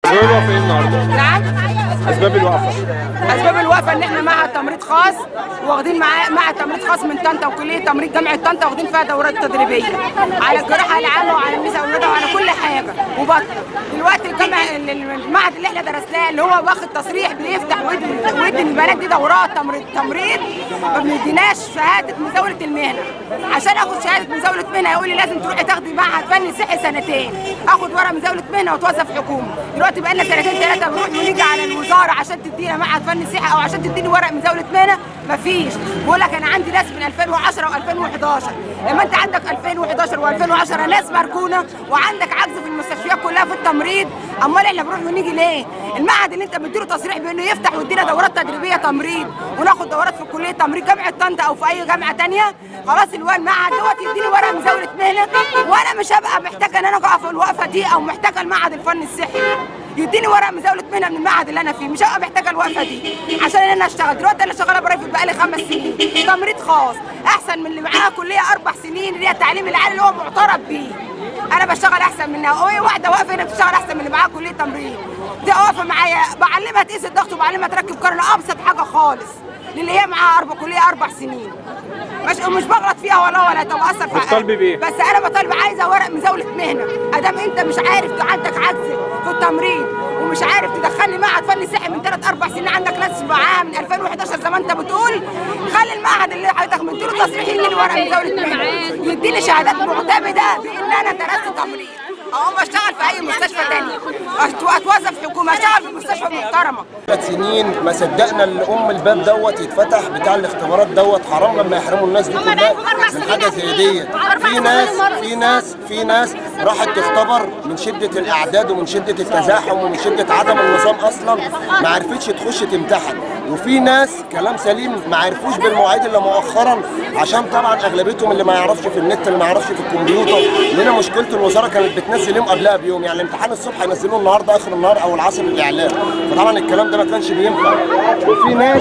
اسباب الوقفه ايه النهارده؟ نعم اسباب الوقفه اسباب الوقفه ان احنا معهد تمريض خاص واخدين معاه معهد تمريض خاص من طنطا وكليه تمريض جامعه طنطا واخدين فيها دورات تدريبيه على الجراحه العامه وعلى النساء والولادة وعلى كل حاجه وبطن دلوقتي الجامعه المعهد اللي احنا درسناه اللي هو واخد تصريح بيفتح ويدي ويدي البنات دي دورات تمريض تمريض ما بنديناش شهاده مزاوله المهنه عشان اخد شهاده مزاوله مهنه يقول لي لازم تروحي تاخدي معهد فني صحي سنتين اخد ورقه مزاوله مهنه واتوظف حكومي دلوقتي بقى لنا سنتين ثلاثه بنروح ونيجي على الوزاره عشان تدينا معهد فني صحي او عشان تديني ورق مزاوله مهنه مفيش بقول لك انا عندي ناس من 2010 و2011 لما انت عندك 2011 و2010 ناس مركونه وعندك عجز في المستشفيات كلها في التمريض امال احنا بنروح ونيجي ليه؟ المعهد اللي انت بتديله تصريح بانه يفتح ويدينا دورات تدريبيه تمريض وناخد دورات في كليه تمريض جامعه طنطا او في اي جامعه ثانيه خلاص اللي هو المعهد دوت يديني ورق مزاوله مهنه وانا مش هبقى محتاجه ان انا اقف الوقفه دي او محتاجه المعهد الفني الصحي يديني ورق مزاوله مهنه من المعهد اللي انا فيه مش هبقى محتاجه الوقفه دي عشان ان انا اشتغل دلوقتي انا شغاله برايفت بقالي خمس سنين تمريض خاص احسن من اللي معاها كليه اربع سنين اللي هي التعليم العالي اللي هو معترف بيه انا بشتغل احسن منها وهي واحده واقفه هنا بتشتغل احسن من اللي معاها كليه تمريض دي واقفه معايا بعلمها تقيس الضغط وبعلمها تركب قرن ابسط حاجه خالص للي هي معاها اربع كليه اربع سنين مش مش بغلط فيها ولا ولا تاثر في بتطالبي بإيه؟ بس انا بطالب عايزه ورق مزاوله مهنه ادام انت مش عارف عندك عجز في التمريض ومش عارف تدخلني معهد فني صحي من ثلاث اربع سنين عندك ناس معاه من 2011 زي ما انت بتقول خلي المعهد اللي حضرتك مديله تصريح يديني ورق مزاوله مهنه يديني شهادات معتمده بان انا درست تمريض اقوم اشتغل في اي مستشفى تاني أت- اتوظف حكومه اشتغل في مستشفى محترمه ثلاث سنين ما صدقنا ان ام الباب دوت يتفتح بتاع الاختبارات دوت حرام لما يحرموا الناس دي كلها من حاجه زي ديت في ناس في ناس في ناس راحت تختبر من شده الاعداد ومن شده التزاحم ومن شده عدم النظام اصلا ما عرفتش تخش تمتحن وفي ناس كلام سليم ما عرفوش بالمواعيد الا مؤخرا عشان طبعا اغلبيتهم اللي ما يعرفش في النت اللي ما يعرفش في الكمبيوتر لنا مشكله الوزاره كانت بتنزل يوم قبلها بيوم يعني الامتحان الصبح ينزلوه النهارده اخر النهار او العصر الاعلام فطبعا الكلام ده ما كانش بينفع وفي ناس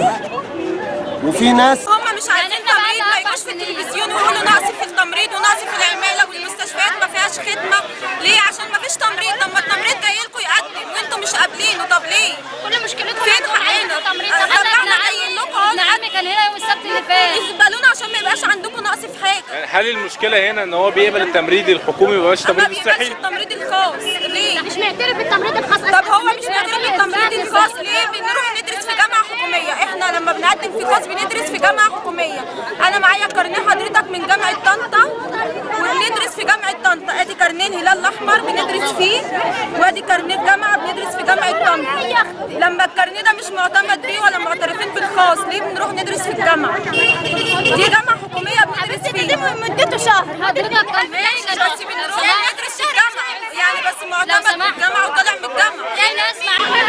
وفي ناس هم مش عايزين تمريض ما يجوش في التلفزيون ويقولوا نقص في التمريض ونقص في العماله والمستشفيات ما فيهاش خدمه ليه عشان ما فيش تمريض لما التمريض جاي لكم يقدم وانتم مش قابلينه طب ليه كل مشكلتهم فين إنهم عايزين حقنا تمريض طب انا احنا ابن جايين عمي لكم ابن عمي كان هنا يوم السبت اللي فات يقبلونا عشان ما يبقاش عندكم نقص في حاجه هل المشكله هنا ان هو بيقبل التمريض الحكومي ما بيبقاش ما التمريض بيقبلش الصحي؟ التمريض الخاص ليه مش معترف بالتمريض الخاص طب هو مش معترف بالتمريض الخاص ليه بنروح ندرس في جامعه حكوميه احنا لما بنقدم في خاص بندرس في جامعه حكوميه انا معايا كارنيه حضرتك من جامعه طنطا وبندرس في جامعه طنطا ادي كارنيه الهلال الاحمر بندرس فيه وادي كارنيه جامعه بندرس في جامعه طنطا لما الكارنيه ده مش معتمد بيه ولا معترفين بالخاص ليه بنروح ندرس في الجامعه دي جامعه حكوميه بندرس فيها مدته شهر حضرتك كان ماشي بس بنروح ندرس في الجامعه يعني بس معتمد في الجامعه وطالع من الجامعه في ناس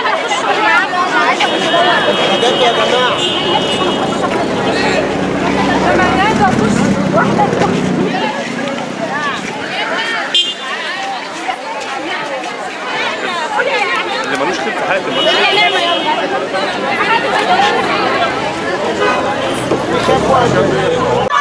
بجد يا جماعه اللي ملوش خير في حياته ملوش مع